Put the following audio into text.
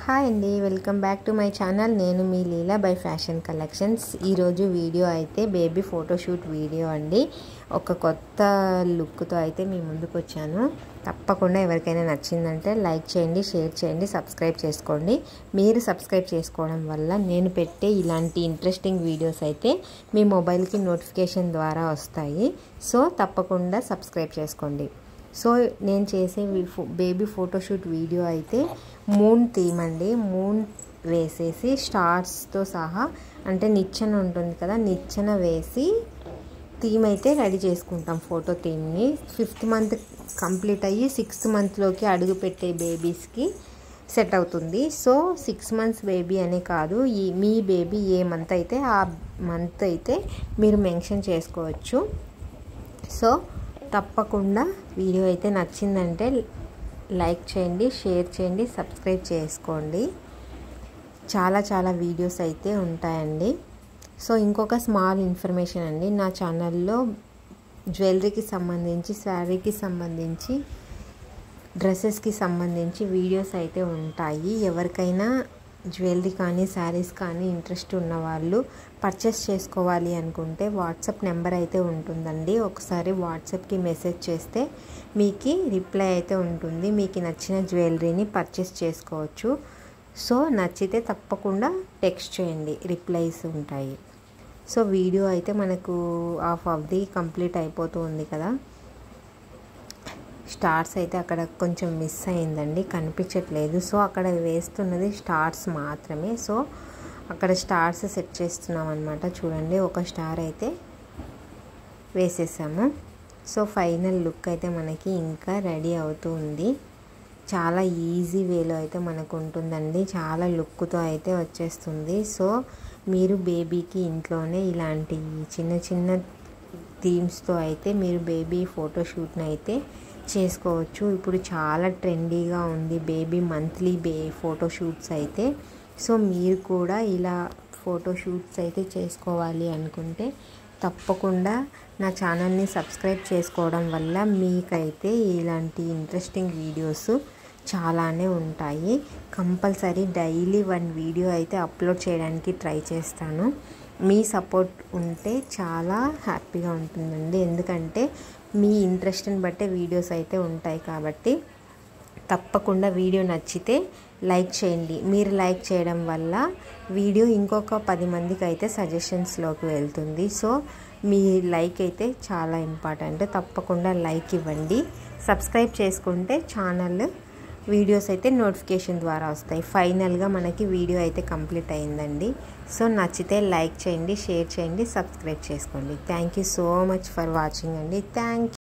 hi అండి welcome back to my channel నేను మీ లీలా బై ఫ్యాషన్ కలెక్షన్స్ ఈరోజు వీడియో అయితే బేబీ ఫోటోషూట్ వీడియో అండి ఒక కొత్త లుక్తో అయితే మీ ముందుకు వచ్చాను తప్పకుండా ఎవరికైనా నచ్చిందంటే లైక్ చేయండి షేర్ చేయండి సబ్స్క్రైబ్ చేసుకోండి మీరు సబ్స్క్రైబ్ చేసుకోవడం వల్ల నేను పెట్టే ఇలాంటి ఇంట్రెస్టింగ్ వీడియోస్ అయితే మీ మొబైల్కి నోటిఫికేషన్ ద్వారా వస్తాయి సో తప్పకుండా సబ్స్క్రైబ్ చేసుకోండి సో నేను చేసే బేబీ ఫోటోషూట్ వీడియో అయితే మూన్ థీమ్ అండి మూన్ వేసేసి స్టార్స్తో సహా అంటే నిచ్చెన ఉంటుంది కదా నిచ్చెన వేసి థీమ్ అయితే రెడీ చేసుకుంటాం ఫోటో థీమ్ని ఫిఫ్త్ మంత్ కంప్లీట్ అయ్యి సిక్స్త్ మంత్లోకి అడుగు పెట్టే బేబీస్కి సెట్ అవుతుంది సో సిక్స్ మంత్స్ బేబీ అనే కాదు ఈ మీ బేబీ ఏ మంత్ అయితే ఆ మంత్ అయితే మీరు మెన్షన్ చేసుకోవచ్చు సో తప్పకుండా వీడియో అయితే నచ్చిందంటే లైక్ చేయండి షేర్ చేయండి సబ్స్క్రైబ్ చేసుకోండి చాలా చాలా వీడియోస్ అయితే ఉంటాయండి సో ఇంకొక స్మాల్ ఇన్ఫర్మేషన్ అండి నా ఛానల్లో జ్యువెలరీకి సంబంధించి శారీకి సంబంధించి డ్రెస్సెస్కి సంబంధించి వీడియోస్ అయితే ఉంటాయి ఎవరికైనా జ్యువెలరీ కానీ శారీస్ కానీ ఇంట్రెస్ట్ ఉన్న వాళ్ళు పర్చేస్ చేసుకోవాలి అనుకుంటే వాట్సాప్ నెంబర్ అయితే ఉంటుందండి ఒకసారి వాట్సాప్కి మెసేజ్ చేస్తే మీకు రిప్లై అయితే ఉంటుంది మీకు నచ్చిన జ్యువెలరీని పర్చేస్ చేసుకోవచ్చు సో నచ్చితే తప్పకుండా టెక్స్ట్ చేయండి రిప్లైస్ ఉంటాయి సో వీడియో అయితే మనకు హాఫ్ ఆఫ్ ది కంప్లీట్ అయిపోతూ ఉంది కదా స్టార్స్ అయితే అక్కడ కొంచెం మిస్ అయిందండి కనిపించట్లేదు సో అక్కడ వేస్తున్నది స్టార్స్ మాత్రమే సో అక్కడ స్టార్స్ సెట్ చేస్తున్నాం అనమాట చూడండి ఒక స్టార్ అయితే వేసేసాము సో ఫైనల్ లుక్ అయితే మనకి ఇంకా రెడీ అవుతూ ఉంది చాలా ఈజీ వేలో అయితే మనకు ఉంటుందండి చాలా లుక్తో అయితే వచ్చేస్తుంది సో మీరు బేబీకి ఇంట్లోనే ఇలాంటి చిన్న చిన్న థీమ్స్తో అయితే మీరు బేబీ ఫోటోషూట్ని అయితే చేసుకోవచ్చు ఇప్పుడు చాలా ట్రెండీగా ఉంది బేబీ మంత్లీ బే ఫోటోషూట్స్ అయితే సో మీరు కూడా ఇలా ఫోటోషూట్స్ అయితే చేసుకోవాలి అనుకుంటే తప్పకుండా నా ఛానల్ని సబ్స్క్రైబ్ చేసుకోవడం వల్ల మీకైతే ఇలాంటి ఇంట్రెస్టింగ్ వీడియోస్ చాలానే ఉంటాయి కంపల్సరీ డైలీ వన్ వీడియో అయితే అప్లోడ్ చేయడానికి ట్రై చేస్తాను మీ సపోర్ట్ ఉంటే చాలా హ్యాపీగా ఉంటుందండి ఎందుకంటే మీ ఇంట్రెస్ట్ని బట్టే వీడియోస్ అయితే ఉంటాయి కాబట్టి తప్పకుండా వీడియో నచ్చితే లైక్ చేయండి మీరు లైక్ చేయడం వల్ల వీడియో ఇంకొక పది మందికి అయితే సజెషన్స్లోకి వెళ్తుంది సో మీ లైక్ అయితే చాలా ఇంపార్టెంట్ తప్పకుండా లైక్ ఇవ్వండి సబ్స్క్రైబ్ చేసుకుంటే ఛానల్ వీడియోస్ అయితే నోటిఫికేషన్ ద్వారా వస్తాయి ఫైనల్గా మనకి వీడియో అయితే కంప్లీట్ అయిందండి సో నచ్చితే లైక్ చేయండి షేర్ చేయండి సబ్స్క్రైబ్ చేసుకోండి thank you so much for watching అండి థ్యాంక్